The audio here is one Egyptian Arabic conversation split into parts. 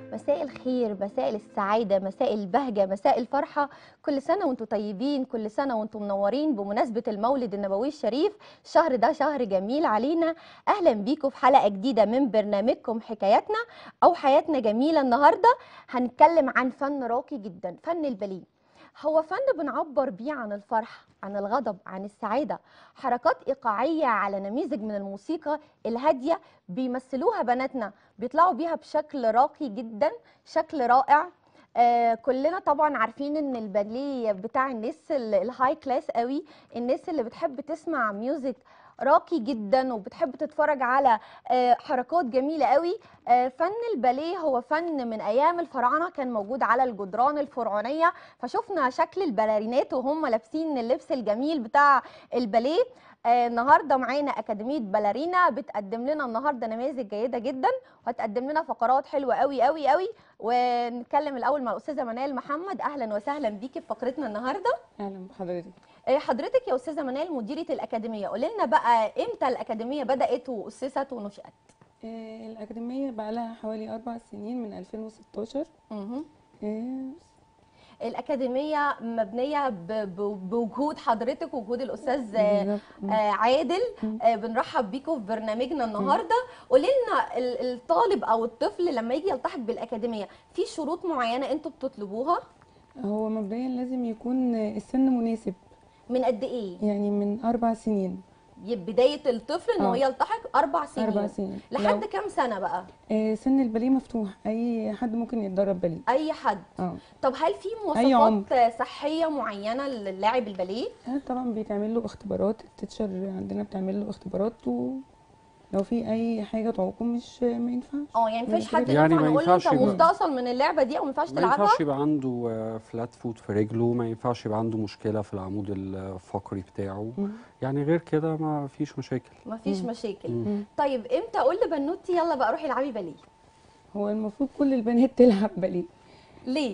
مساء الخير مساء السعادة مساء البهجة مساء الفرحة كل سنة وانتم طيبين كل سنة وانتم منورين بمناسبة المولد النبوي الشريف الشهر ده شهر جميل علينا أهلا بيكم في حلقة جديدة من برنامجكم حكاياتنا أو حياتنا جميلة النهاردة هنتكلم عن فن راقي جدا فن الباليه هو فن بنعبر بيه عن الفرح عن الغضب عن السعادة حركات إيقاعية على نميذج من الموسيقى الهادية بيمثلوها بناتنا بيطلعوا بيها بشكل راقي جدا شكل رائع آه كلنا طبعا عارفين ان الباليه بتاع الناس ال- الهاي كلاس قوي الناس اللي بتحب تسمع ميوزك راقي جدا وبتحب تتفرج على آه حركات جميله قوي آه فن الباليه هو فن من ايام الفراعنه كان موجود على الجدران الفرعونيه فشفنا شكل الباليرينات وهم لابسين اللبس الجميل بتاع الباليه آه النهارده معانا اكاديميه باليرينا بتقدم لنا النهارده نماذج جيده جدا وهتقدم لنا فقرات حلوه قوي قوي قوي ونتكلم الاول مع الاستاذه منال محمد اهلا وسهلا بيكي في فقرتنا النهارده اهلا بحضرتك آه، حضرتك يا استاذه منال مديره الاكاديميه قولي لنا بقى امتى الاكاديميه بدات واسست ونشات آه الاكاديميه بقى لها حوالي اربع سنين من 2016 مهم. آه الاكاديميه مبنيه ب- ب- بوجود حضرتك وجود الاستاذ آه، بالظبط. آه، عادل مم. آه، بنرحب بيكم في برنامجنا النهارده قولي لنا ال- الطالب او الطفل لما يجي يلتحق بالاكاديميه في شروط معينه انتوا بتطلبوها هو مبدئيا لازم يكون السن مناسب من قد ايه يعني من اربع سنين يبقى بدايه الطفل ان هو آه. يلتحق اربع سنين اربع سنين لحد لو- كام سنه بقى آه سن الباليه مفتوح اي حد ممكن يتدرب باليه اي حد اه طب هل في أي مواصفات صحيه معينه للاعب الباليه آه، طبعا بيتعمل له اختبارات التيتشر عندنا بتعمل له اختبارات ولو في اي حاجه تعوقه مش ما ينفعش اه يعني مفيش حد يعني ينفع ما نقول له انت ينفعش يبقى- مستأصل من اللعبه دي او ما ينفعش ما تلعبها ينفعش يبقى عنده فلات فوت في رجله ما ينفعش يبقى عنده مشكلة في العمود الفقري بتاعه مم. يعني غير كده ما فيش مشاكل مفيش مم. مشاكل مم. طيب امتى اقول لبنوتي يلا بقى روحي العبي باليه هو المفروض كل البنات تلعب باليه ليه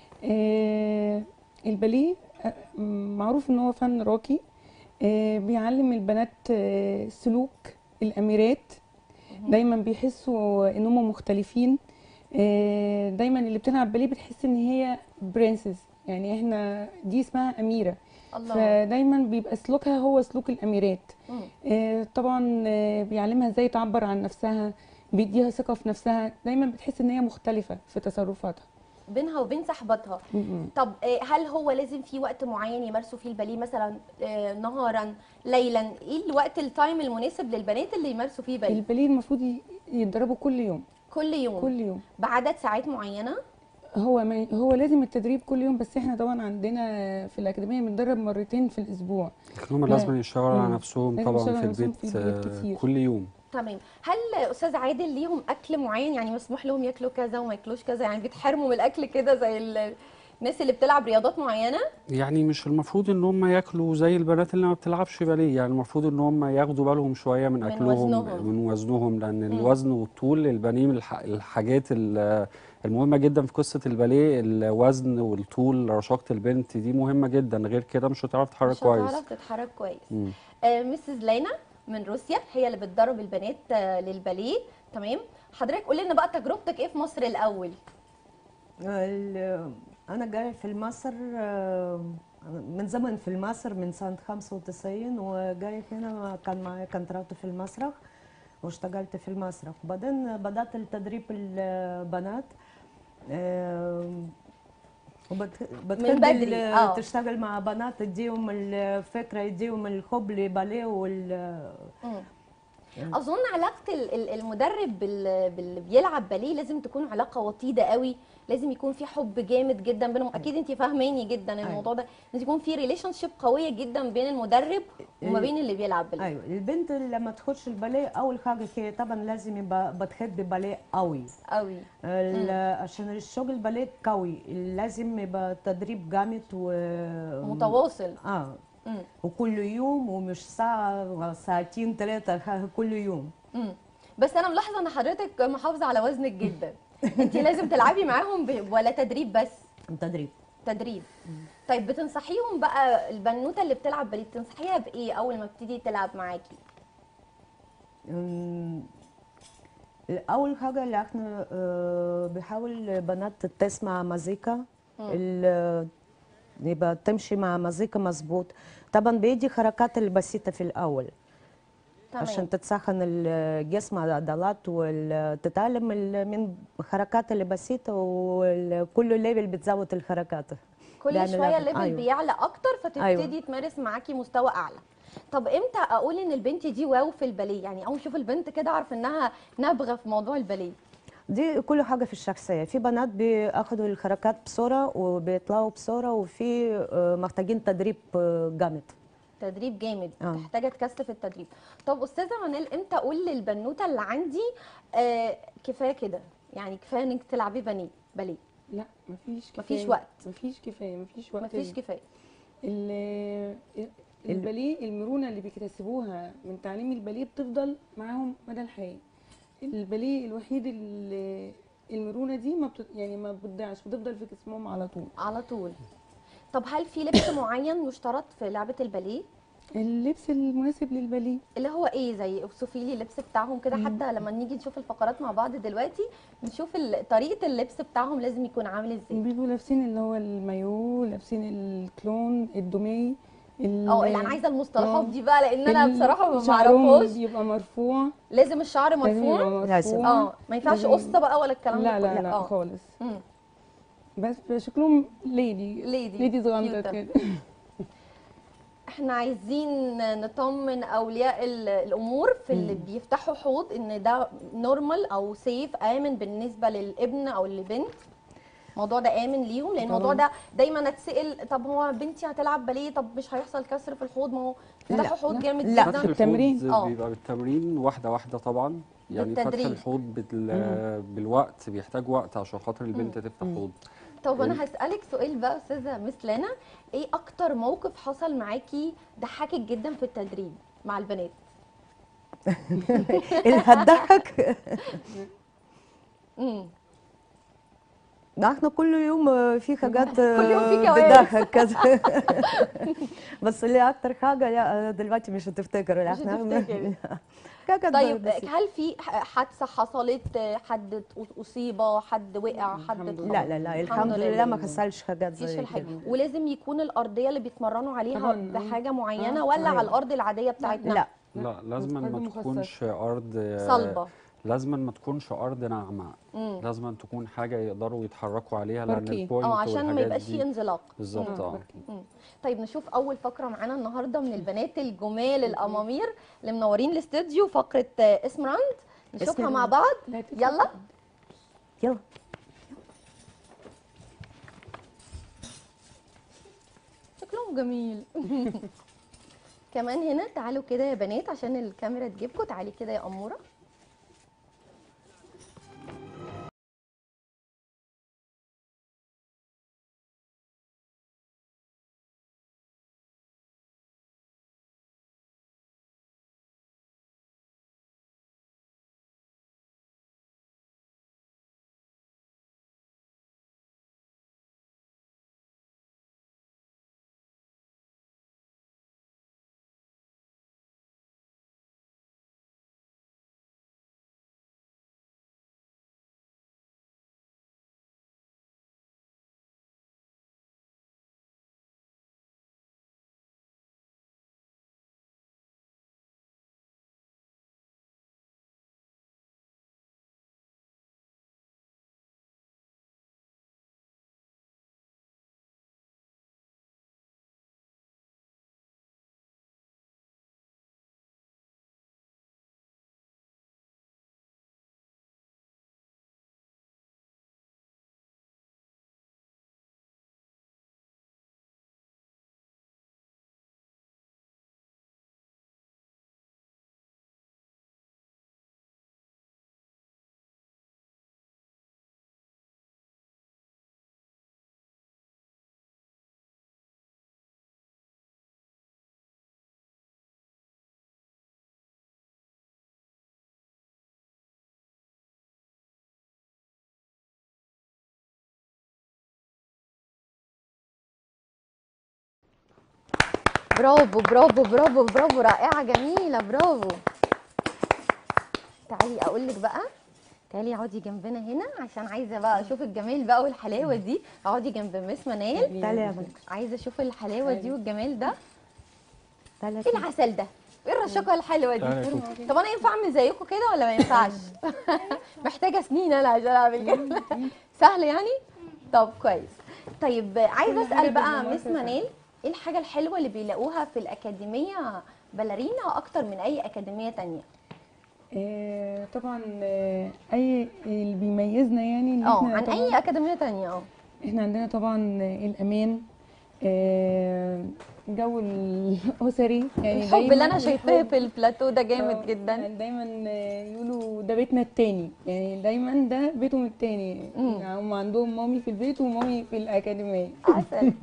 آه، الباليه آه، معروف ان هو فن راقي آه، بيعلم البنات آه، سلوك الاميرات دايما بيحسوا ان هم مختلفين آه، دايما اللي بتلعب باليه بتحس ان هي برنسس يعني احنا دي اسمها اميره الله فدايما بيبقى سلوكها هو سلوك الاميرات مم. آه، طبعا آه، بيعلمها ازاي تعبر عن نفسها بيديها ثقه في نفسها دايما بتحس ان هي مختلفه في تصرفاتها بينها وبين صاحبتها طب آه، هل هو لازم في وقت معين يمارسوا فيه الباليه مثلا آه، نهارا ليلا ايه الوقت التايم المناسب للبنات اللي يمارسوا فيه باليه الباليه المفروض ي- يتدربوا كل يوم كل يوم كل يوم بعدد ساعات معينه هو ما هو لازم التدريب كل يوم بس احنا طبعا عندنا في الاكاديميه بندرب مرتين في الاسبوع لكن هم لا. لازم يشتغلوا على مم. نفسهم لازم طبعا يشتغلوا في على نفسهم البيت في البيت آه، كتير. كل يوم تمام هل استاذ عادل ليهم اكل معين يعني مسموح لهم ياكلوا كذا وما ياكلوش كذا يعني بيتحرموا من الاكل كده زي ال- الناس اللي بتلعب رياضات معينه يعني مش المفروض ان هم ياكلوا زي البنات اللي ما بتلعبش باليه يعني المفروض ان هم ياخدوا بالهم شويه من من اكلهم وزنهم. من وزنهم لان مم. الوزن والطول الباليه من الح- الحاجات ال- المهمه جدا في قصه الباليه الوزن والطول رشاقه البنت دي مهمه جدا غير كده مش هتعرف تتحرك مش كويس هتعرف تتحرك كويس مم. آه مسز لينا من روسيا هي اللي بتدرب البنات آه للباليه تمام حضرتك قولي لنا بقى تجربتك ايه في مصر الاول ال- أنا جاي في مصر آه، من زمن في مصر من سنة 95 وجاي هنا كان معايا كونترات في المسرح واشتغلت في المسرح بعدين بدأت التدريب البنات آه، وبت- بتحب بدري، ال- آه. تشتغل مع بنات تديهم الفكرة يديهم الحب للباليه وال مم. اظن علاقه ال- ال- المدرب بال- باللي بيلعب باليه لازم تكون علاقه وطيده قوي لازم يكون في حب جامد جدا بينهم اكيد انت فاهماني جدا الموضوع ده لازم يكون في ريليشن شيب قويه جدا بين المدرب وما بين اللي بيلعب باليه ايوه البنت لما تخش الباليه اول حاجه هي طبعا لازم يبقى بتحب باليه قوي قوي ال- عشان الشغل باليه قوي لازم يبقى تدريب جامد و متواصل اه مم. وكل يوم ومش ساعه ساعتين ثلاثه كل يوم مم. بس انا ملاحظه ان حضرتك محافظه على وزنك جدا انت لازم تلعبي معاهم ب... ولا تدريب بس تدريب تدريب طيب بتنصحيهم بقى البنوته اللي بتلعب باليه بتنصحيها بايه اول ما بتبتدي تلعب معاكي أمم، اول حاجه اللي احنا آه، بحاول بنات تسمع مزيكا ال- يبقى تمشي مع مزيكا مظبوط طبعا بيدي حركات البسيطه في الاول تمام عشان تتسخن الجسم على العضلات وتتعلم ال- من الحركات البسيطه وكل ليفل بتزود الحركات كل بيعمل شويه لها- الليفل أيوة. بيعلى اكتر فتبتدي أيوة. تمارس معاكي مستوى اعلى طب امتى اقول ان البنت دي واو في الباليه يعني اول ما اشوف البنت كده اعرف انها نابغه في موضوع الباليه دي كل حاجة في الشخصية في بنات بياخدوا الحركات بسرعة وبيطلعوا بسرعة وفي آه، محتاجين تدريب آه، جامد تدريب جامد آه. محتاجه تكثف التدريب طب استاذه منال امتى اقول للبنوته اللي عندي آه كفايه كده يعني كفايه انك تلعبي بنيه باليه لا مفيش كفايه مفيش وقت. مفيش كفايه مفيش وقت مفيش كفايه ال- الباليه المرونه اللي بيكتسبوها من تعليم الباليه بتفضل معاهم مدى الحياه الباليه الوحيد اللي المرونه دي ما بت... يعني ما بتضيعش بتفضل في جسمهم على طول على طول طب هل في لبس معين يشترط في لعبه الباليه اللبس المناسب للباليه اللي هو ايه زي اوصفي لي اللبس بتاعهم كده حتى لما نيجي نشوف الفقرات مع بعض دلوقتي نشوف ال- طريقه اللبس بتاعهم لازم يكون عامل ازاي بيبقوا لابسين اللي هو المايو لابسين الكلون الدومي ال- اه اللي انا عايزه المصطلحات آه. دي بقى لان انا ال- بصراحه ما شعرهم اعرفوش بيبقى مرفوع لازم الشعر لازم يبقى مرفوع لازم. مرفوع اه ما ينفعش لازم- قصه بقى ولا الكلام لا ده لا كله. لا اه خالص مم. بس شكلهم ليدي ليدي ليدي صغنطه كيوتة. كده احنا عايزين نطمن اولياء ال- الامور في اللي بيفتحوا حوض ان ده نورمال او سيف امن بالنسبه للابن او للبنت الموضوع ده امن ليهم لان الموضوع ده دايما اتسال طب هو بنتي هتلعب باليه طب مش هيحصل كسر في الحوض ما هو فتحوا لا، حوض لا. جامد لا. جدا فتح التمرين. الحوض آه. بيبقى بالتمرين واحده واحده طبعا يعني فتح بالتدريج. الحوض بال... بالوقت بيحتاج وقت عشان خاطر البنت تفتح حوض طب انا هسالك سؤال بقى استاذه مثلنا ايه اكتر موقف حصل معاكي ضحكك جدا في التدريب مع البنات اللي هتضحك امم احنا كل يوم آه، في حاجات آه، كل يوم في كوارث. بتضحك كده بس اللي اكتر حاجة لا أنا دلوقتي مش هتفتكر لا مش احنا هتفتكري. حاجات طيب بس- هل في ح- حادثه حصلت حد اصيب حد وقع حد الحمد اتخبط؟ لا لا لا الحمد لله ما حصلش حاجات مفيش زي الحاجة كده ولازم يكون الارضيه اللي بيتمرنوا عليها طبعاً. بحاجه معينه آه، ولا على أيوة. الارض العاديه بتاعتنا لا لا لازم أرض ما مخصصة. تكونش ارض صلبه لازم ما تكونش ارض ناعمه مم. لازم تكون حاجه يقدروا يتحركوا عليها لان باركيه. البوينت اه عشان ما والحاجات يبقاش دي فيه انزلاق بالظبط آه، اه باركي. مم. طيب نشوف اول فقره معانا النهارده من البنات الجمال الامامير اللي منورين الاستوديو فقره آه، اسمراند نشوفها اسمراند. مع بعض لا تتفق. يلا يلا شكلهم جميل كمان هنا تعالوا كده يا بنات عشان الكاميرا تجيبكم تعالي كده يا اموره برافو برافو برافو برافو رائعه جميله برافو تعالي اقول لك بقى تعالي اقعدي جنبنا هنا عشان عايزه بقى اشوف الجمال بقى والحلاوه دي اقعدي جنب مس منال تعالي يا بنت عايزه اشوف الحلاوه دي والجمال ده تعالي ايه العسل ده ايه الرشاقه الحلوه تعالي دي يا كوكي. طب انا ينفع اعمل زيكم كده ولا ما ينفعش محتاجه سنين انا عشان اعمل كده سهل يعني طب كويس طيب عايزه كل حاجة اسال بقى بالممارسة مس سهلة. منال ايه الحاجه الحلوه اللي بيلاقوها في الاكاديميه باليرينا اكتر من اي اكاديميه تانية آه، طبعا آه، اي اللي بيميزنا يعني ان اه احنا عن طبعا اي اكاديميه تانية اه احنا عندنا طبعا الامان آه، جو الاسري يعني الحب اللي دايماً انا شايفاه الحب. في البلاتو ده آه، جامد جدا يعني دايما آه، يقولوا ده بيتنا التاني يعني دايما ده بيتهم التاني مم. يعني هم عندهم مامي في البيت ومامي في الاكاديميه عسل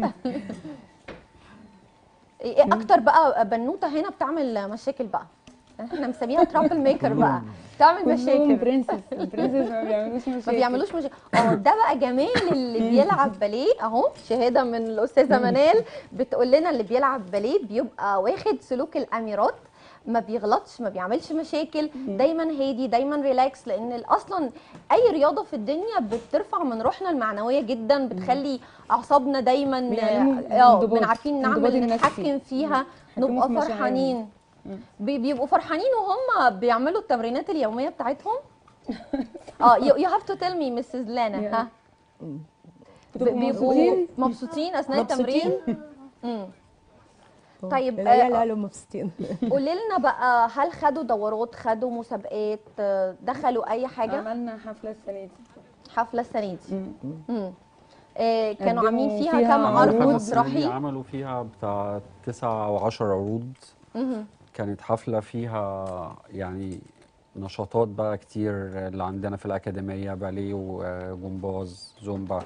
ايه اكتر بقى بنوته هنا بتعمل مشاكل بقى احنا مسميها ترابل ميكر بقى بتعمل كلهم مشاكل برنسس البرنسس ما بيعملوش مشاكل ما بيعملوش مشاكل اه ده بقى جمال اللي بيلعب باليه اهو شهاده من الاستاذه منال بتقول لنا اللي بيلعب باليه بيبقى واخد سلوك الاميرات ما بيغلطش ما بيعملش مشاكل دايما هادي دايما ريلاكس لان اصلا اي رياضه في الدنيا بترفع من روحنا المعنويه جدا بتخلي اعصابنا دايما بيعلموا اه الانضباط، بن عارفين الانضباط نعمل النفسي. نتحكم فيها يتحكموا نبقى في مشاعرهم. فرحانين مم. بي- بيبقوا فرحانين وهم بيعملوا التمرينات اليوميه بتاعتهم اه يو هاف تو تيل مي مسز لانا Yeah. ها بتبقوا بيبقوا مبسوطين مبسوطين اثناء مبسوطين؟ التمرين مم. طيب، العيال آه، قالوا مبسوطين قولي لنا بقى هل خدوا دورات خدوا مسابقات آه، دخلوا اي حاجه عملنا حفله السنه دي حفله السنه دي مم. مم. آه، كانوا قدموا عاملين فيها فيها كام عروض. عرض الحفلة السنة دي مسرحي عملوا فيها بتاع تسعة أو عشر عروض مهم. كانت حفلة فيها يعني نشاطات بقى كتير اللي عندنا في الأكاديمية باليه وجمباز زومبا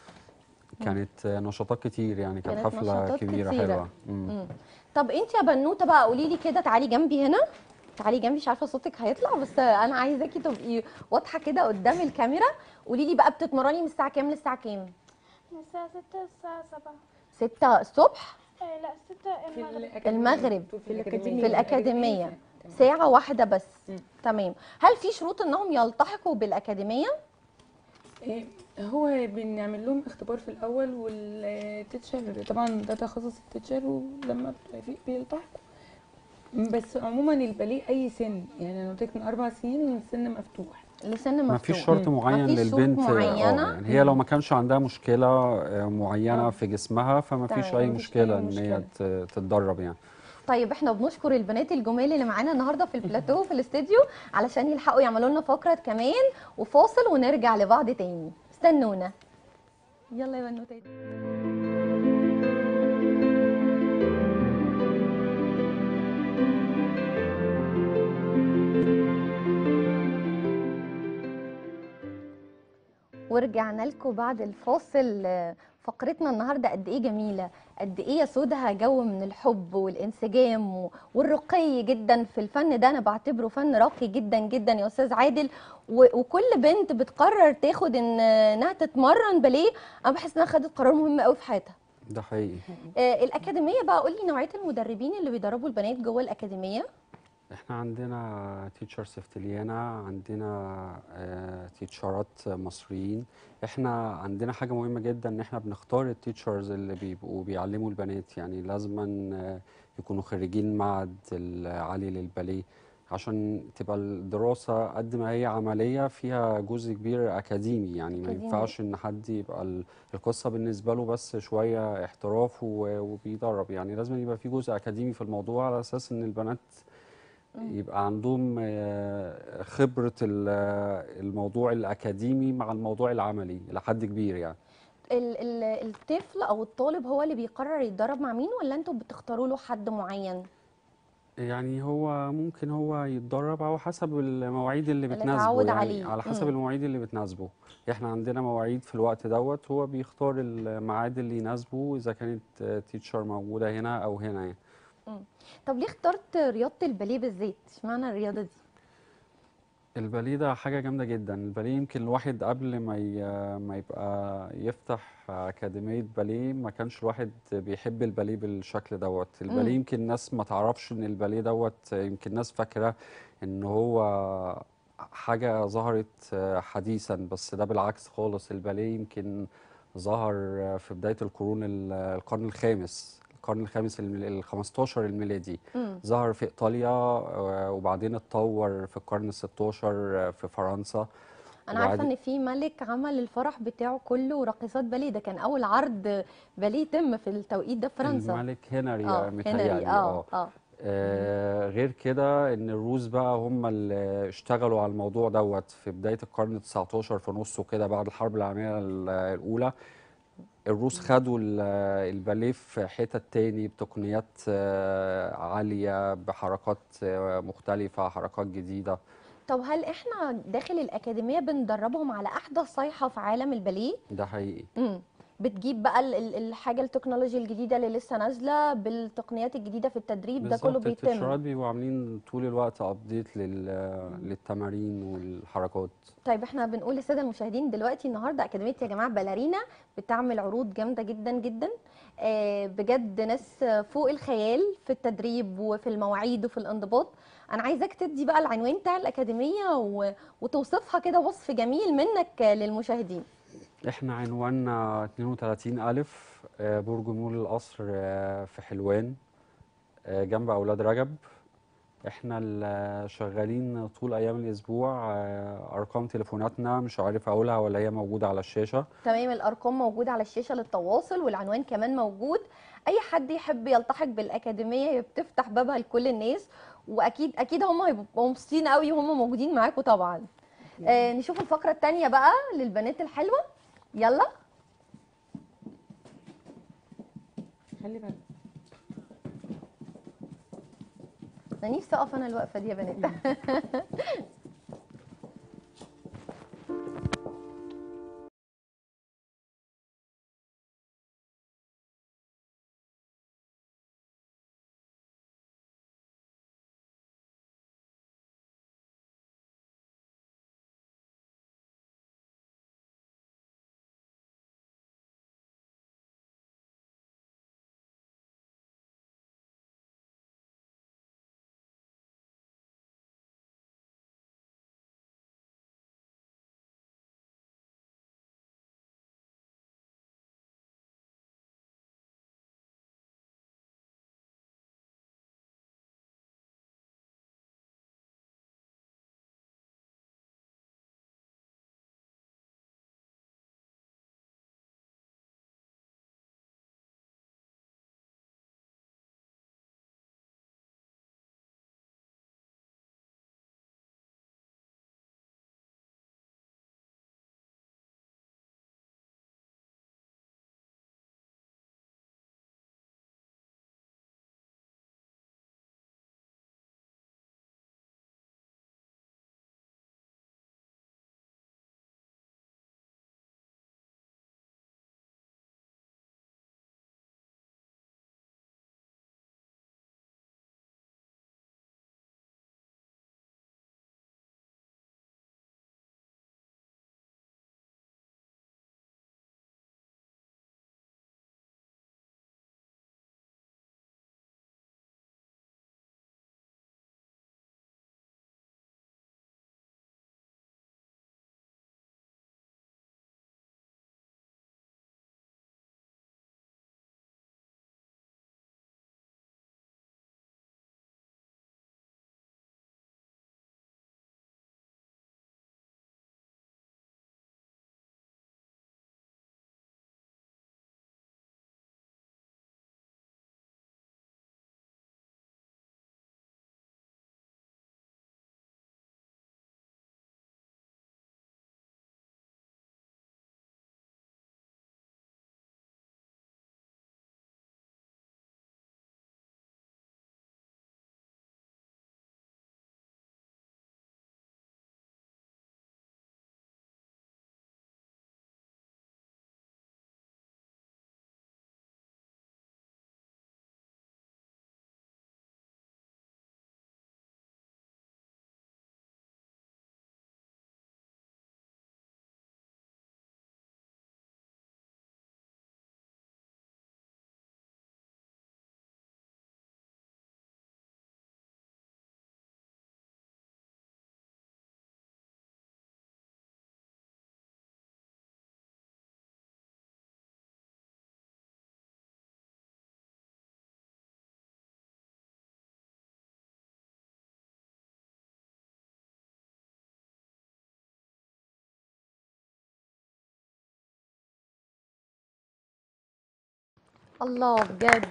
كانت نشاطات كتير يعني كانت كانت حفلة نشاطات كبيرة كتيرة. حلوة مم. مم. طب انت يا بنوته بقى قولي لي كده تعالي جنبي هنا تعالي جنبي مش عارفه صوتك هيطلع بس انا عايزاكي تبقي واضحه كده قدام الكاميرا قولي لي بقى بتتمرني من الساعه كام للساعه كام من الساعة ستة للساعة سبعة 6 الصبح آه لا ستة في المغرب الأكاديمية. المغرب. في الأكاديمية. في الأكاديمية. ساعه واحده بس مم. تمام هل في شروط انهم يلتحقوا بالاكاديميه إيه، هو بنعمل لهم اختبار في الاول والتيتشر طبعا ده تخصص التيتشر ولما بتوافق بيلتحقوا بس عموما الباليه اي سن يعني انا قلت لك من اربع سنين السن مفتوح لسن ما مفتوح فيش شرط معين مفيش شروط للبنت آه، معينة؟ يعني هي لو ما كانش عندها مشكلة آه، معينة آه. في جسمها فما فيش تمام، أي مفيش مشكلة أي إن هي مشكلة. ت- تتدرب يعني طيب احنا بنشكر البنات الجمال اللي معانا النهارده في البلاتو في الاستديو علشان يلحقوا يعملوا لنا فقره كمان وفاصل ونرجع لبعض تاني استنونا يلا يا بنوتات ورجعنا لكم بعد الفاصل آه، فقرتنا النهارده قد ايه جميله قد ايه يسودها جو من الحب والانسجام و- والرقي جدا في الفن ده انا بعتبره فن راقي جدا جدا يا استاذ عادل و- وكل بنت بتقرر تاخد ان انها تتمرن باليه انا بحس انها خدت قرار مهم قوي في حياتها ده حقيقي آه، الاكاديميه بقى قولي نوعيه المدربين اللي بيدربوا البنات جوه الاكاديميه احنا عندنا تيتشر سفتليانا عندنا آه، تيتشرات مصريين احنا عندنا حاجة مهمة جدا ان احنا بنختار التيتشرز اللي بيبقوا بيعلموا البنات يعني لازما آه، يكونوا خريجين معهد العالي للباليه عشان تبقى الدراسة قد ما هي عملية فيها جزء كبير أكاديمي يعني ما أكاديمي. ينفعش إن حد يبقى ال- القصة بالنسبة له بس شوية احتراف و- وبيدرب يعني لازم يبقى في جزء أكاديمي في الموضوع على أساس إن البنات يبقى عندهم آه، خبرة ال- آه، الموضوع الأكاديمي مع الموضوع العملي لحد كبير يعني ال- ال- الطفل او الطالب هو اللي بيقرر يتدرب مع مين ولا انتوا بتختاروا له حد معين يعني هو ممكن هو يتدرب على حسب المواعيد اللي اللي بتناسبه اتعود يعني عليه. على حسب مم. المواعيد اللي بتناسبه احنا عندنا مواعيد في الوقت دوت هو بيختار الميعاد اللي يناسبه إذا كانت تيتشر موجودة هنا أو هنا يعني طب ليه اخترت رياضه الباليه بالذات اشمعنى الرياضه دي الباليه ده حاجة جامدة جدا الباليه يمكن الواحد قبل ما ي- ما يبقى يفتح أكاديمية باليه ما كانش الواحد بيحب الباليه بالشكل دوت الباليه مم. يمكن الناس ما تعرفش ان الباليه دوت يمكن الناس فاكرة ان هو حاجة ظهرت آه، حديثا بس ده بالعكس خالص الباليه يمكن ظهر آه، في بداية القرون ال- القرن الخامس القرن الخامس ال 15 الميلادي مم. ظهر في إيطاليا آه، وبعدين اتطور في القرن ال 16 آه، في فرنسا انا عارفه وبعدين- ان في ملك عمل الفرح بتاعه كله راقصات باليه ده كان اول عرض باليه يتم في التوقيت ده في فرنسا الملك هنري اه متهيألي هنري اه اه آه، غير كده ان الروس بقى هم اللي اشتغلوا على الموضوع دوت في بداية القرن 19 في نصه كده بعد الحرب العالمية ال- الأولى الروس خدوا ال- الباليه في حتت تاني بتقنيات آه، عالية بحركات آه، مختلفة حركات جديدة طب هل احنا داخل الاكاديميه بندربهم على احدث صيحه في عالم الباليه ده حقيقي امم بتجيب بقى ال- ال- الحاجه التكنولوجيا الجديده اللي لسه نازله بالتقنيات الجديده في التدريب ده كله بالظبط بيتم التتشرات بيبقوا عاملين طول الوقت ابديت للتمارين والحركات طيب احنا بنقول للساده المشاهدين دلوقتي النهارده اكاديميه يا جماعه باليرينا بتعمل عروض جامده جدا جدا آه، بجد ناس فوق الخيال في التدريب وفي المواعيد وفي الانضباط انا عايزاك تدي بقى العنوان بتاع الاكاديميه و... وتوصفها كده وصف جميل منك للمشاهدين احنا عنواننا 32 ألف آه، برج مول القصر آه، في حلوان آه، جنب أولاد رجب احنا ال- شغالين طول أيام الأسبوع آه، أرقام تليفوناتنا مش عارف أقولها ولا هي موجودة على الشاشة تمام الارقام موجوده على الشاشه للتواصل والعنوان كمان موجود اي حد يحب يلتحق بالاكاديميه هي بتفتح بابها لكل الناس واكيد اكيد هم هيبقوا مبسوطين قوي وهم موجودين معاكم طبعا آه نشوف الفقره الثانيه بقى للبنات الحلوه يلا خلي بالك انا نفسي اقف انا الوقفه دي يا بنات الله بجد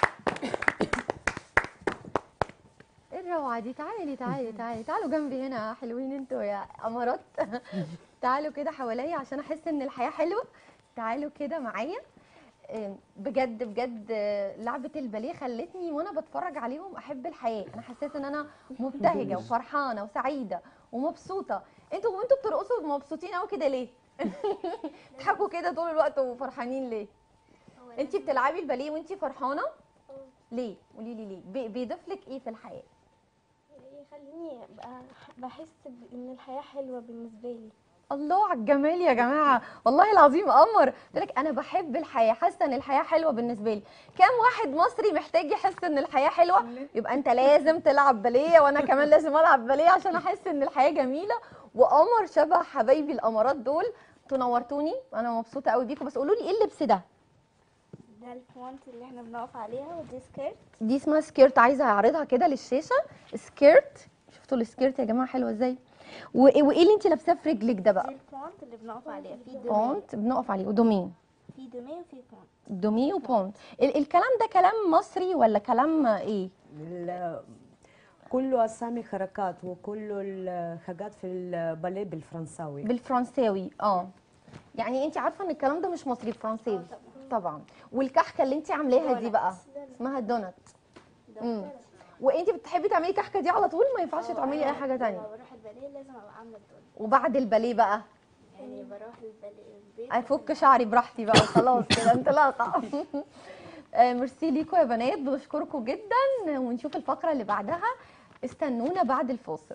ايه الروعه دي تعالي تعالي تعالي تعالوا جنبي هنا يا حلوين انتوا يا امارات تعالوا كده حواليا عشان احس ان الحياه حلوه تعالوا كده معايا آه، بجد بجد آه، لعبه الباليه خلتني وانا بتفرج عليهم احب الحياه انا حسيت ان انا مبتهجه وفرحانه وسعيده ومبسوطه انتوا وانتوا بترقصوا مبسوطين قوي كده ليه بتضحكوا كده طول الوقت وفرحانين ليه انت بتلعبي الباليه وانت فرحانه ليه قولي لي ليه بي- بيضيف لك ايه في الحياه يخليني ابقى بحس ان الحياه حلوه بالنسبه لي الله على الجمال يا جماعه والله العظيم قمر قلت لك انا بحب الحياه حاسه ان الحياه حلوه بالنسبه لي كام واحد مصري محتاج يحس ان الحياه حلوه يبقى انت لازم تلعب باليه وانا كمان لازم العب باليه عشان احس ان الحياه جميله وقمر شبه حبايبي الامارات دول انتوا نورتوني وانا مبسوطه قوي بيكم بس قولوا لي ايه اللبس ده ده الفونت اللي احنا بنقف عليها ودي سكيرت دي اسمها سكيرت عايزه اعرضها كده للشاشه سكيرت شفتوا السكيرت يا جماعه حلوه ازاي وايه وإيه اللي انت لابساه في رجلك ده دي بقى الفونت اللي بنقف عليها في دومي بونت بنقف عليه ودومين في دومي وفي فونت دومي وبونت ال- الكلام ده كلام مصري ولا كلام ايه ال- كله اسامي حركات وكله الحاجات في الباليه بالفرنساوي بالفرنساوي اه يعني انت عارفه ان الكلام ده مش مصري فرنساوي طبعا والكحكه اللي انت عاملاها دي بقى اسمها دونات امم وانت بتحبي تعملي كحكه دي على طول ما ينفعش تعملي اي حاجه تانية لما بروح الباليه لازم ابقى عامله الدوني وبعد الباليه بقى يعني بروح الباليه البيت افك شعري براحتي بقى وخلاص كده انطلاقه آه، ميرسي ليكم يا بنات بنشكركم جدا ونشوف الفقره اللي بعدها استنونا بعد الفاصل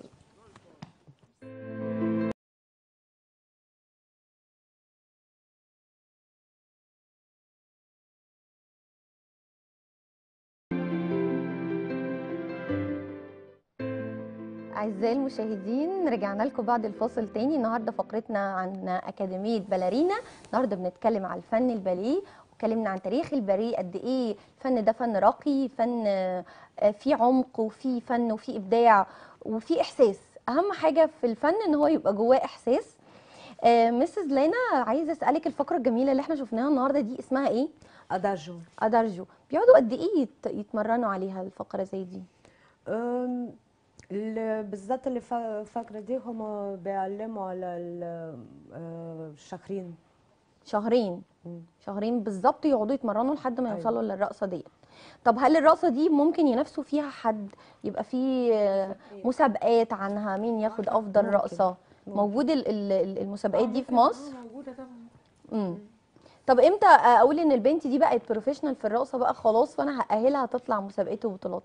أعزائي المشاهدين رجعنا لكم بعد الفاصل تاني النهارده فقرتنا عن أكاديمية باليرينا النهارده بنتكلم على الفن الباليه واتكلمنا عن تاريخ الباليه قد إيه الفن ده فن راقي فن آه، فيه عمق وفيه فن وفيه إبداع وفيه إحساس أهم حاجة في الفن إن هو يبقى جواه إحساس آه، مسز لينا عايزة أسألك الفقرة الجميلة اللي احنا شفناها النهارده دي اسمها إيه؟ اداجو أدارجو بيقعدوا قد إيه يت- يتمرنوا عليها الفقرة زي دي؟ أم، ال- بالذات اللي فا- فاكره دي هم بيعلموا على ال- آه، الشاكرين شهرين مم. شهرين بالظبط يقعدوا يتمرنوا لحد ما أيوة. يوصلوا للرقصه ديت طب هل الرقصه دي ممكن ينافسوا فيها حد يبقى في آه، مسابقات عنها مين ياخد افضل ممكن. رقصه ممكن. موجود ال- ال- ال- المسابقات دي في مصر آه، موجوده طبعا امم طب امتى اقول ان البنت دي بقت بروفيشنال في الرقصه بقى خلاص وانا هأهلها تطلع مسابقات وبطولات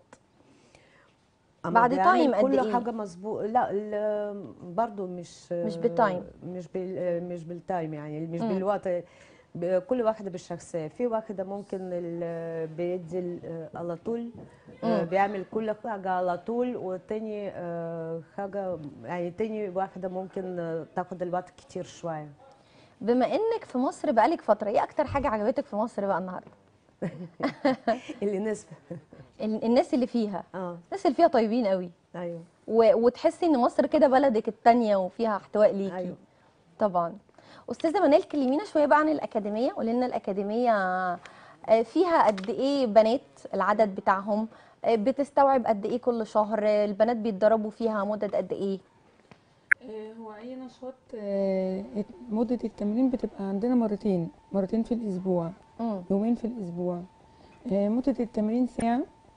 أما بعد بيعمل تايم قد كل إيه؟ حاجه مظبوط لا ال- برضو مش مش بالتايم. مش بال مش بالتايم يعني مش مم. بالوقت ب- كل واحده بالشخصيه في واحده ممكن ال- بيدي ال- على طول آه، مم. بيعمل كل حاجه على طول والتاني آه، حاجه يعني تاني واحده ممكن آه، تاخد الوقت كتير شويه بما انك في مصر بقالك فتره ايه اكتر حاجه عجبتك في مصر بقى النهارده اللي نسبه ال- الناس اللي فيها اه الناس اللي فيها طيبين قوي ايوه و... وتحسي ان مصر كده بلدك التانية وفيها احتواء ليكي أيوة. طبعا استاذه منال كلمينا شويه بقى عن الاكاديميه قولي لنا الاكاديميه آه، فيها قد ايه بنات العدد بتاعهم آه، بتستوعب قد ايه كل شهر آه، البنات بيتدربوا فيها مدد قد ايه آه، هو اي نشاط آه، مده التمرين بتبقى عندنا مرتين مرتين في الاسبوع مم. يومين في الاسبوع آه، مده التمرين ساعه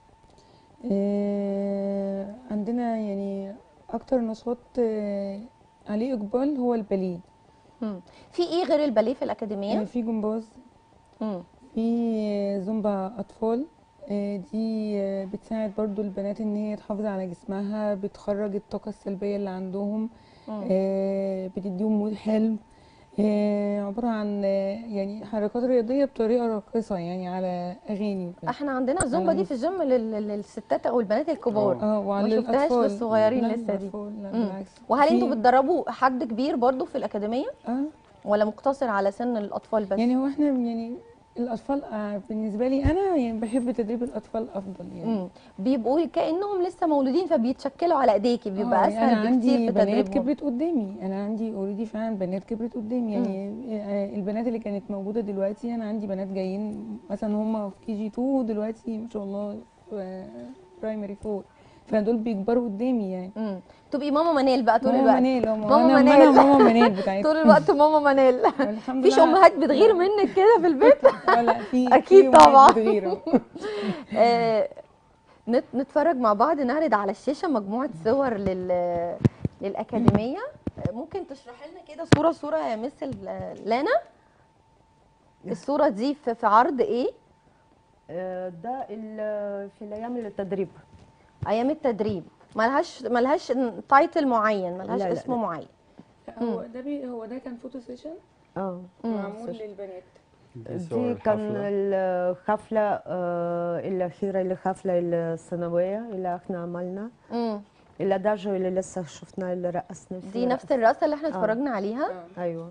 آه، عندنا يعني اكتر نشاط آه، عليه اقبال هو الباليه مم. في ايه غير الباليه في آه، الاكاديميه في جمباز مم. في زومبا اطفال آه، دي آه، بتساعد برضو البنات ان هي تحافظ على جسمها بتخرج الطاقة السلبية اللي عندهم مم. آه، بتديهم مود حلو آه، عبارة عن آه، يعني حركات رياضية بطريقة راقصة يعني على أغاني وكده. احنا عندنا الزومبا دي في الجيم لل- لل- للستات او البنات الكبار اه وعلى ما شفتهاش الأطفال للصغيرين لا، لسه دي. الأطفال لا مم. بالعكس وهل انتوا في- بتدربوا حد كبير برضو في الاكاديميه اه ولا مقتصر على سن الاطفال بس يعني هو احنا يعني الاطفال آه، بالنسبه لي انا يعني بحب تدريب الاطفال افضل يعني مم. بيبقوا كانهم لسه مولودين فبيتشكلوا على ايديكي بيبقى آه، اسهل انا عندي بكتير في بنات تدريبهم كبرت قدامي انا عندي اوريدي فعلا بنات كبرت قدامي يعني آه، البنات اللي كانت موجوده دلوقتي انا عندي بنات جايين مثلا هم في كي جي 2 ودلوقتي ما شاء الله برايمري 4 فدول بيكبروا قدامي يعني مم. تبقي ماما منال بقى طول ماما الوقت منال اه ماما ماما منال. منال ماما منال بتاعتها طول الوقت ماما منال الحمد مفيش لله امهات بتغير منك كده في البيت اه لا في أكيد في أمهات طبعاً. بتغير، اه. آه، نت- نتفرج مع بعض نعرض على الشاشه مجموعه صور لل للاكاديميه آه، ممكن تشرحي لنا كده صوره صوره يا مس ال- لانا الصوره دي في في عرض ايه آه، ده ال- في الايام التدريب ايام التدريب ملهاش ملهاش تايتل معين ملهاش لا، لا، اسم لا. معين هو ده بي هو ده كان فوتو سيشن اه معمول للبنات دي صور دي كان الحفلة. الحفلة آه، الأخيرة الحفلة السنوية اللي احنا عملنا مم. الأداجو اللي لسه شفنا اللي رقصنا فيه دي نفس الرقصه اللي احنا آه. اتفرجنا عليها اه أيوة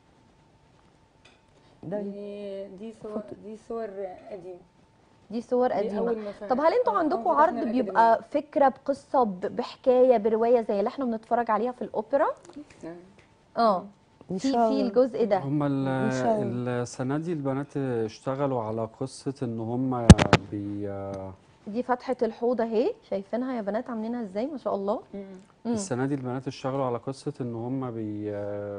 ده دي دي صور دي صور قديمه دي صور دي قديمه أول ما ف- طب هل انتوا آه، عندكم أول ما عرض فتحنا بيبقى فكره بقصه ب- بحكايه بروايه زي اللي احنا بنتفرج عليها في الاوبرا الأكاديمية. اه إن في شاء في الله. الجزء ده هما ال- إن شاء السنة دي البنات اشتغلوا على قصة ان هما بي دي فتحه الحوض اهي شايفينها يا بنات عاملينها ازاي ما شاء الله مم. مم. السنة دي البنات اشتغلوا على قصة ان هما بي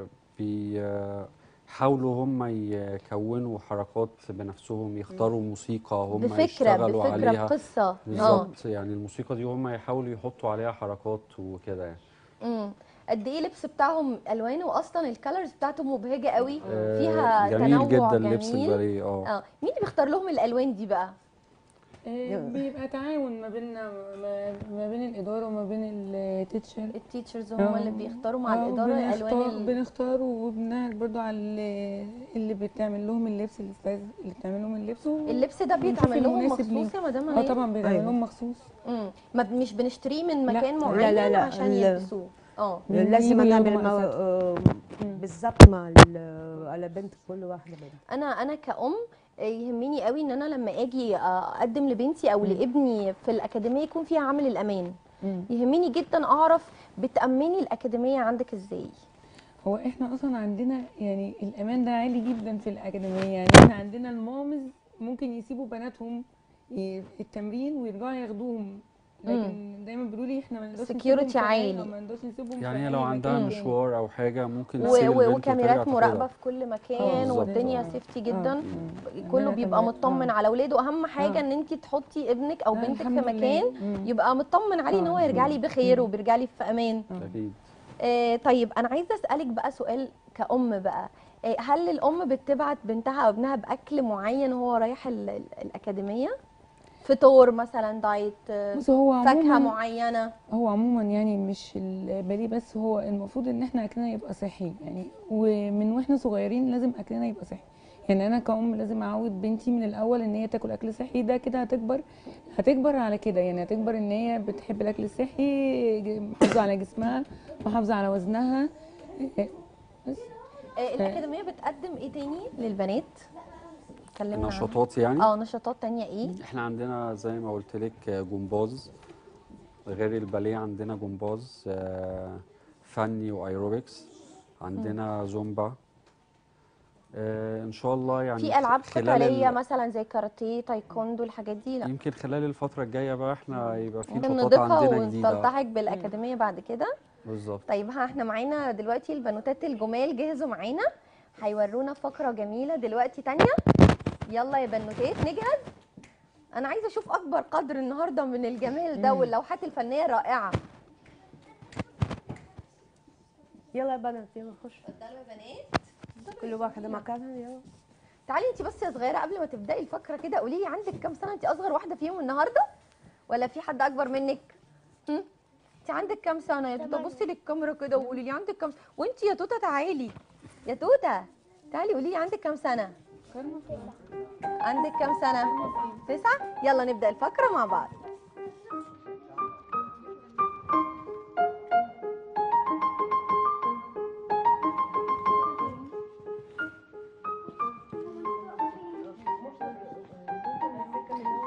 بي حاولوا هما يكونوا حركات بنفسهم يختاروا موسيقى هما بفكره يشتغلوا بفكره عليها بقصه اه بالظبط يعني الموسيقى دي هما يحاولوا يحطوا عليها حركات وكده يعني امم قد ايه اللبس بتاعهم الوان واصلا الكالرز بتاعتهم مبهجه قوي آه، فيها جميل تنوع جدا جميل لبس الباليه اه اه مين اللي بيختار لهم الالوان دي بقى آه، بيبقى تعاون ما بيننا ما ما بين الاداره وما بين التيتشر التيتشرز هم اللي آه. بيختاروا مع آه، الاداره بنختار الالوان ال- بنختار وبنعرض برضو على اللي, اللي بتعمل لهم اللبس اللي, بتاع- اللي بتعمل لهم اللبس و- اللبس ده ونشوف بيتعمل لهم المناسب مخصوص ليهم. يا مدام اه منال طبعا بيتعمل أيوة. لهم مخصوص امم ما ب- مش بنشتريه من لا. مكان لا، معين لا، لا، عشان ال- يلبسوه اه بنجيبوا لازم ياخدوا نعمل مع- مقاسات. آه، مم. بالظبط مع ال- على بنت كل واحدة بنت انا انا كأم آه، يهمني قوي ان انا لما اجي آه، اقدم لبنتي او لابني في الاكاديميه يكون فيها عامل الامان مم. يهمني جدا اعرف بتامني الاكاديميه عندك ازاي هو احنا اصلا عندنا يعني الامان ده عالي جدا في الاكاديميه يعني احنا عندنا المامز ممكن يسيبوا بناتهم ي- التمرين ويرجعوا ياخدوهم لكن دايما بيقولوا لي احنا ما نقدرش Security نسيبهم في عالي. أي- ما نقدرش نسيبهم يعني في هي لو أي عندها مكان تاني. مشوار او حاجة ممكن و- تسيب و- البنت وكاميرات وترجع مراقبه تاخدها. في كل آه، مكان بالظبط. والدنيا آه. سيفتي آه. جدا مم. كله عندنا بيبقى كاميرات. مطمن آه. على اولاده اهم حاجه آه. ان انت تحطي ابنك او لا، بنتك في الحمد لله. مكان مم. يبقى مطمن عليه ان آه. هو يرجع لي بخير مم. وبيرجع لي في امان اكيد آه طيب انا عايزه اسالك بقى سؤال كأم بقى آه هل الام بتبعت بنتها او ابنها باكل معين وهو رايح ال- ال- الاكاديميه فطور مثلا دايت آه، بص هو فاكهه عموما معينه هو عموما يعني مش الباليه بس هو المفروض ان احنا اكلنا يبقى صحي يعني ومن واحنا صغيرين لازم اكلنا يبقى صحي يعني انا كأم لازم اعود بنتي من الاول ان هي تاكل اكل صحي ده كده هتكبر هتكبر على كده يعني هتكبر ان هي بتحب الاكل الصحي ج- محافظه على جسمها محافظه على وزنها بس آه الاكاديميه بتقدم ايه تاني للبنات اتكلمنا عنها. النشاطات يعني اه نشاطات تانية ايه احنا عندنا زي ما قلت لك جمباز غير الباليه عندنا جمباز آه، فني وايروبكس عندنا زومبا آه، ان شاء الله يعني في العاب خلال قتاليه ال- مثلا زي كاراتيه تايكوندو الحاجات دي لا يمكن خلال الفتره الجايه بقى احنا يبقى في ممكن نشاطات نضيفها عندنا جديده ونلتحق بالاكاديميه بعد كده بالظبط طيب ها احنا معانا دلوقتي البنوتات الجمال جهزوا معانا هيورونا فقره جميله دلوقتي تانية يلا يا بنوتات نجهز انا عايزه اشوف اكبر قدر النهارده من الجمال ده واللوحات الفنيه رائعه يلا يا بنات يلا خش اتفضلوا يا بنات كل واحدة مكانها يلا تعالي انت بس يا صغيره قبل ما تبداي الفقره كده قولي لي عندك كام سنه انت اصغر واحده فيهم النهارده ولا في حد اكبر منك هم؟ انت عندك كام سنه يا توته تمانية. بصي للكاميرا كده وقولي لي عندك كام وانت يا توته تعالي يا توته تعالي قولي لي عندك كام سنه عندك كام سنه تسعة يلا نبدا الفقره مع بعض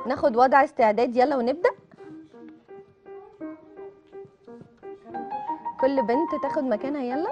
ناخد وضع استعداد يلا ونبدا كل بنت تاخد مكانها يلا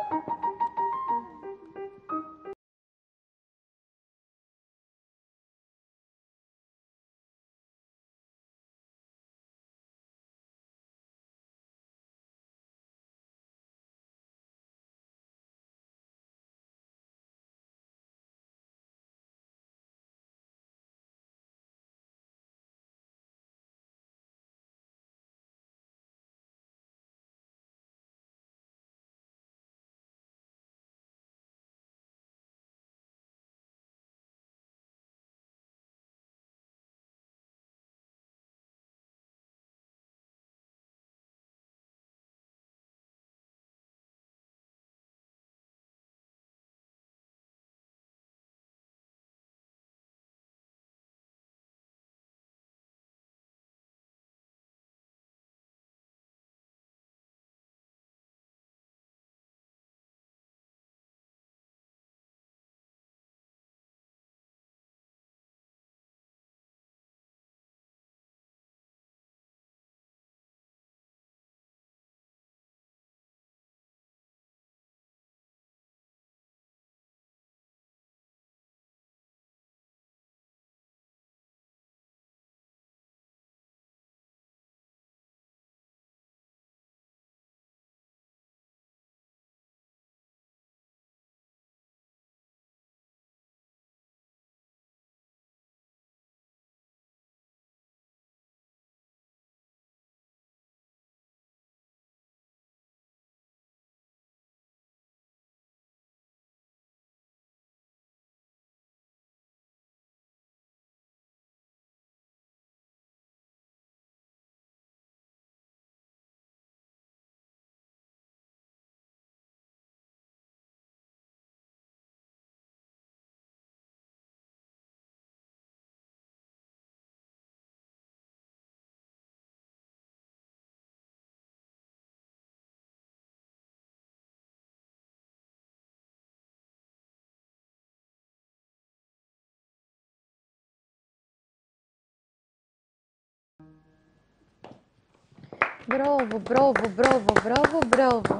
برافو برافو برافو برافو برافو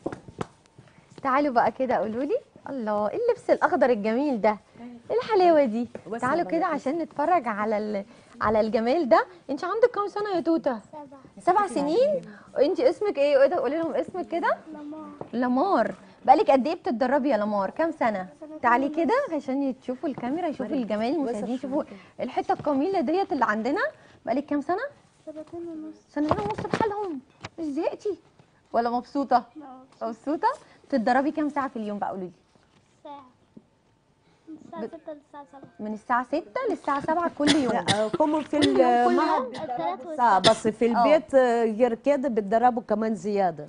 تعالوا بقى كده قولوا لي الله ايه اللبس الاخضر الجميل ده ايه الحلاوه دي بس تعالوا بقى كده عشان نتفرج على ال... على الجمال ده انت عندك كام سنه يا توته سبع سنين انت اسمك ايه وايه ده قولي لهم اسمك كده لمار بقالك قد ايه بتتدربي يا لمار كام سنه تعالي كده عشان تشوفوا الكاميرا يشوفوا الجمال المشاهدين يشوفوا الحته الجميله ديت اللي عندنا بقالك كام سنه سنتين ونص سنتين ونص بحالهم مش زهقتي ولا مبسوطه مبسوطه بتتدربي كام ساعه في اليوم بقى قولي لي ساعة من الساعة ستة للساعة سبعة من الساعه 6 للساعه 7 كل يوم لا هم في كل يوم- كل المعهد يوم؟ الثلاث ساعة والسبعة بس في البيت آه، غير كده بتدربوا كمان زيادة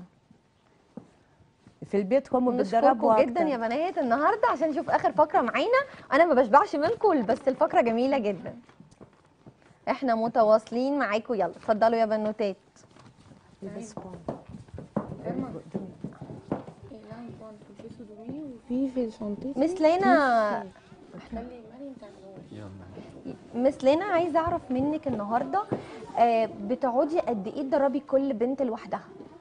في البيت هم بيتدربوا بنشكركم جدا أكتر. يا بنات النهارده عشان نشوف اخر فقره معانا انا ما بشبعش منكم بس الفقره جميله جدا احنا متواصلين معاكم يلا اتفضلوا يا بنوتات في في شنطتي مس لينا خلي مريم تعمله يلا مس لينا عايزه اعرف منك النهارده آه بتقعدي قد ايه تدربي كل بنت لوحدها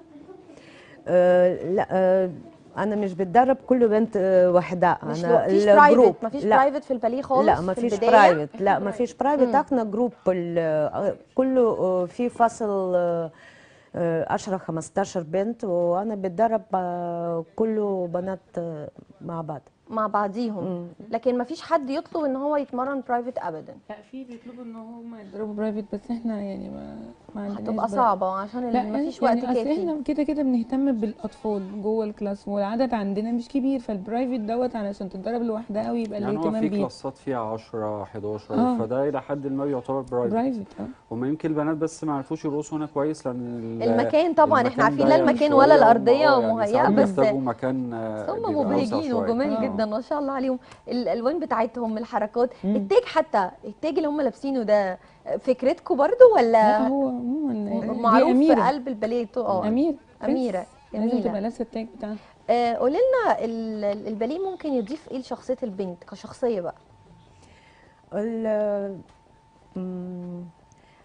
آه لا آه انا مش بتدرب كل بنت آه وحدها مش انا مفيش الجروب. برايفت مفيش لا برايفت في الباليه خالص لا ما في فيش البداية؟ برايفت لا ما فيش برايفت احنا جروب ال- آه، كله آه، في فصل آه، آه، 10 15 بنت وانا بتدرب آه، كله بنات آه، مع بعض مع بعضيهم لكن مفيش حد يطلب ان هو يتمرن برايفت ابدا لا في بيطلبوا ان هم يضربوا برايفت بس احنا يعني ما ما عندناش هتبقى برايفت. صعبه عشان لا ال- مفيش يعني وقت أصل كافي احنا كده كده بنهتم بالاطفال جوه الكلاس والعدد عندنا مش كبير فالبرايفت دوت علشان تتدرب لوحدها ويبقى يعني ليه هو اهتمام في بيه كلاسات فيها 10 11 آه. فده الى حد ما يعتبر برايفت برايفت اه هما يمكن البنات بس ما عرفوش يرقصوا هنا كويس لان ال- المكان طبعا احنا عارفين لا ضيق المكان شوية ولا وهم- الارضيه آه، يعني مهيئه ساعات بس بيحتاجوا مكان آه، هم بيبقى أوسع مبهجين شوية. وجمال آه. جدا ما شاء الله عليهم الالوان بتاعتهم الحركات التاج حتى التاج اللي هم لابسينه ده فكرتكم برضو لا ولا هو عموما دي معروف في أميرة. قلب الباليه تو- اه أمير بس أميرة. لازم جميلة. تبقى لابسة التاج بتاعها آه، قولي لنا ال- الباليه ممكن يضيف ايه لشخصيه البنت كشخصيه بقى ال- مم،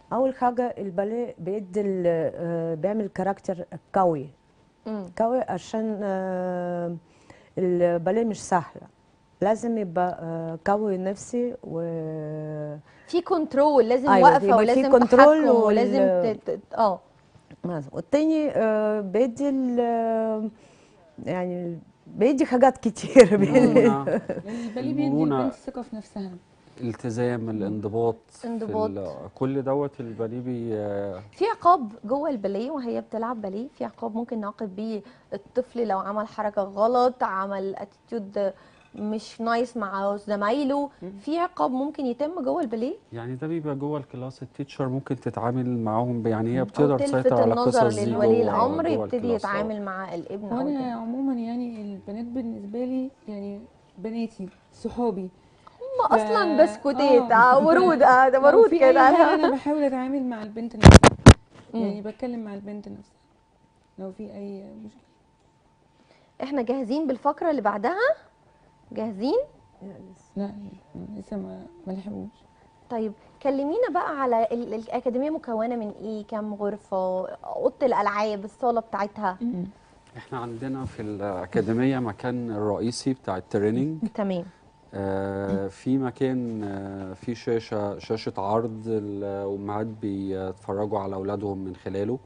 اول حاجه الباليه بيدي ال- آه، بيعمل كاركتر قوي مم. قوي عشان آه، الباليه مش سهله لازم يبقى آه، قوي نفسي و في كنترول لازم أيوة، واقفه يبقى في ولازم كنترول تحكم وال- ولازم ت- ت- اه والتاني آه، بيدي ال- يعني بيدي حاجات كتير بيدي مرونة الباليه بيدي المرونة. البنت ثقه في نفسها التزام الانضباط في انضباط. ال- كل دوت الباليه بي في عقاب جوه الباليه وهي بتلعب باليه في عقاب ممكن نعاقب بيه الطفل لو عمل حركه غلط عمل اتيتيود مش نايس مع زمايله في عقاب ممكن يتم جوه الباليه يعني ده بيبقى جوه الكلاس التيتشر ممكن تتعامل معاهم ب- يعني هي او بتقدر تلفت تسيطر على النظر القصص دي للولي جوه- الامر جوه يبتدي الكلاس. آه. يتعامل مع الابن او وانا البنت عموما يعني البنات بالنسبه لي يعني بناتي صحابي هم اصلا ف- بسكوتات آه. اه ورود اه ده لو ورود في أي كده حاجة انا بحاول اتعامل مع البنت نفسها يعني بتكلم مع البنت نفسها لو في اي مشكله احنا جاهزين بالفقره اللي بعدها جاهزين لا لسه ما ما لحقوش طيب كلمينا بقى على ال- الاكاديميه مكونه من ايه كام غرفه اوضه الالعاب الصاله بتاعتها احنا عندنا في الأكاديمية مكان الرئيسي بتاع التريننج تمام آه، في مكان آه، في شاشة شاشة عرض الأمهات بيتفرجوا على أولادهم من خلاله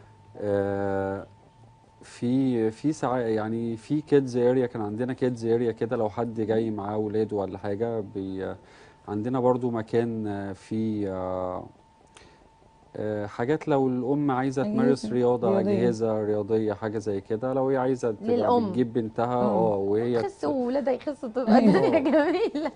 آه، في في ساعة يعني في كيدز اريا كان عندنا كيدز اريا كده لو حد جاي معاه ولاده ولا حاجة بي عندنا برضو مكان آه، فيه آه، آه، حاجات لو الأم عايزة تمارس أجهزة رياضة رياضية. أجهزة رياضية حاجة زي كده لو هي عايزة تبقى للأم. بتجيب بنتها آه. اه وهي تخس وولادها يخسوا تبقى أيوة. الدنيا جميله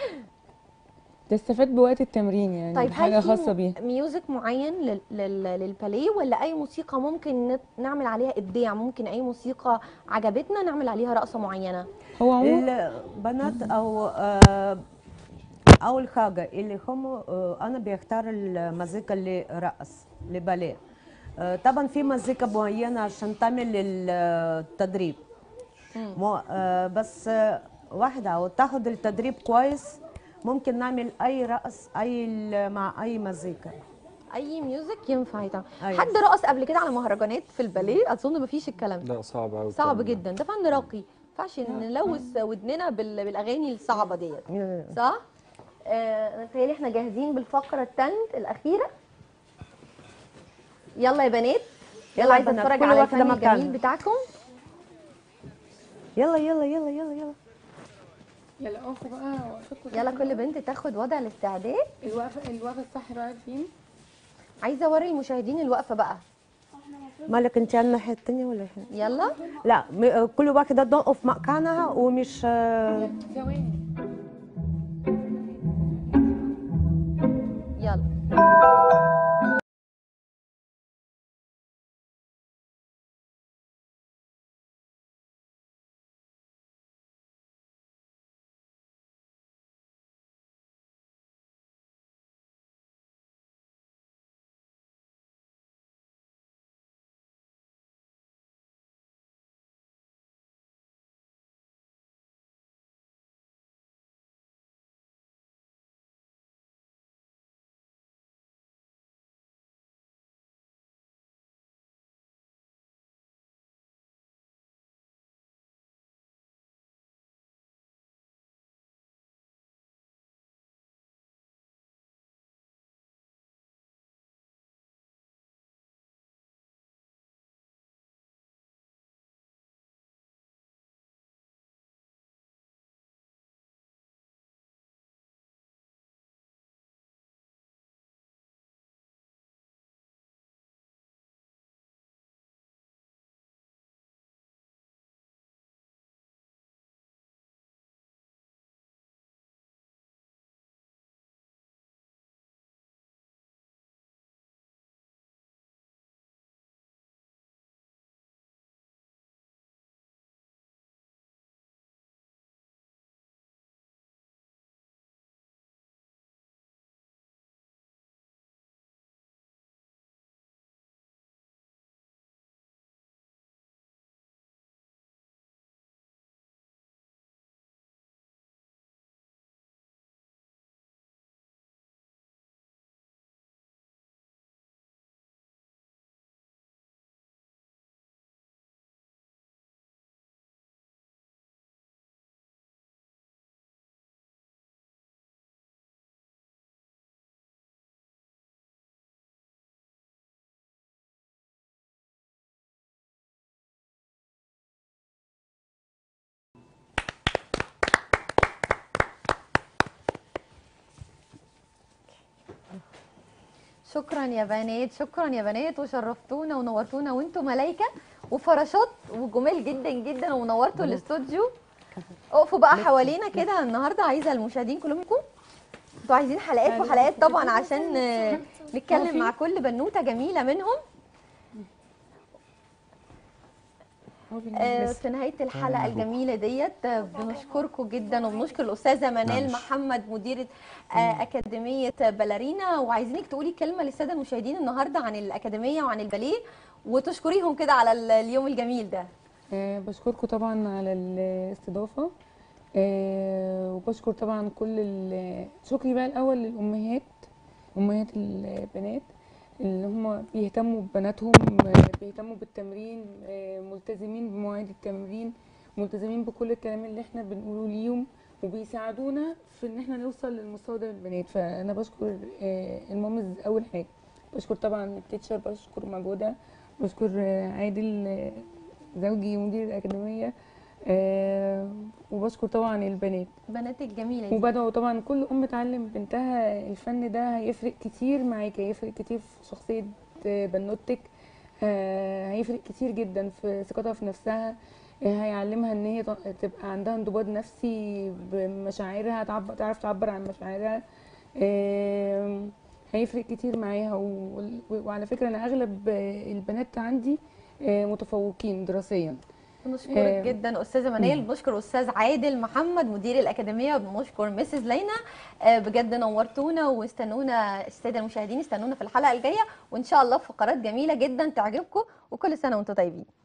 تستفاد بوقت التمرين يعني طيب حاجه هل في خاصه م- بيها ميوزك معين لل- لل- للباليه ولا اي موسيقى ممكن نت- نعمل عليها ابداع ممكن اي موسيقى عجبتنا نعمل عليها رقصه معينه هو عموما البنات او آه، اول حاجه اللي هم آه، انا بيختار المزيكا اللي رقص لباليه آه، طبعا في مزيكا معينه عشان تعمل التدريب مو آه، بس آه، واحده او تاخد التدريب كويس ممكن نعمل اي رقص اي ال- مع اي مزيكا اي ميوزك ينفع يتعمل أيوة. حد رقص قبل كده على مهرجانات في الباليه اظن مفيش الكلام ده لا صعب أوي صعب الكلام ده. جدا ده فن راقي ما ينفعش نلوث ودننا بال- بالاغاني الصعبه ديت صح آه، انا متهيألي احنا جاهزين بالفقره الثالث الاخيره يلا يا بنات يلا يلا يا عايزه بنات، اتفرج كل على واحدة الفن مكان. الجميل بتاعكم يلا يلا يلا يلا يلا يلا اقفوا بقى وقفتكم يلا كل بنت تاخد وضع الاستعداد الوقفه الوقفه الصح بقى فين عايزه اوري المشاهدين الوقفه بقى مالك انت على الناحيه الثانيه ولا احنا يلا لا م- آه، كل واحده تقف مكانها ومش آه، ثواني يلا شكرا يا بنات شكرا يا بنات وشرفتونا ونورتونا وانتوا ملايكه وفراشات وجمال جدا جدا ونورتوا الاستوديو اقفوا بقى حوالينا كده النهارده عايزه المشاهدين كلهم يكونوا انتوا عايزين حلقات وحلقات طبعا عشان آه، نتكلم مع كل بنوته جميله منهم هو آه، بالنسبة- في نهايه الحلقه الجميله ديت آه، بنشكركم جدا وبنشكر الاستاذه منال معلش. محمد مديره آه، اكاديميه باليرينا وعايزينك تقولي كلمه للساده المشاهدين النهارده عن الاكاديميه وعن الباليه وتشكريهم كده على ال- اليوم الجميل ده آه، بشكركم طبعا على الاستضافة آه، وبشكر طبعا كل ال- شكري بقى الأول للأمهات أمهات البنات اللي هم بيهتموا ببناتهم آه، بيهتموا بالتمرين آه، ملتزمين بمواعيد التمرين ملتزمين بكل الكلام اللي احنا بنقوله ليهم وبيساعدونا في ان احنا نوصل للمستوى ده للبنات فانا بشكر آه، المامز اول حاجه بشكر طبعا التيتشر بشكر مجهودة بشكر آه، عادل آه، زوجي مدير الأكاديمية آه وبشكر طبعا البنات بناتك جميله دي وبدأوا طبعا كل أم تعلم بنتها الفن ده هيفرق كتير معاكي هيفرق كتير في شخصية آه، بنوتك آه هيفرق كتير جدا في ثقتها في نفسها آه، هيعلمها ان هي ت- تبقى عندها انضباط نفسي بمشاعرها تعبر تعرف تعبر عن مشاعرها آه، هيفرق كتير معاها و- وعلى فكرة انا اغلب آه، البنات عندي آه، متفوقين دراسيا بنشكرك آه، جدا استاذه منال بنشكر استاذ عادل محمد مدير الاكاديميه وبنشكر مسز لينا آه، بجد نورتونا واستنونا الساده المشاهدين استنونا في الحلقه الجايه وان شاء الله فقرات جميله جدا تعجبكم وكل سنه وانتم طيبين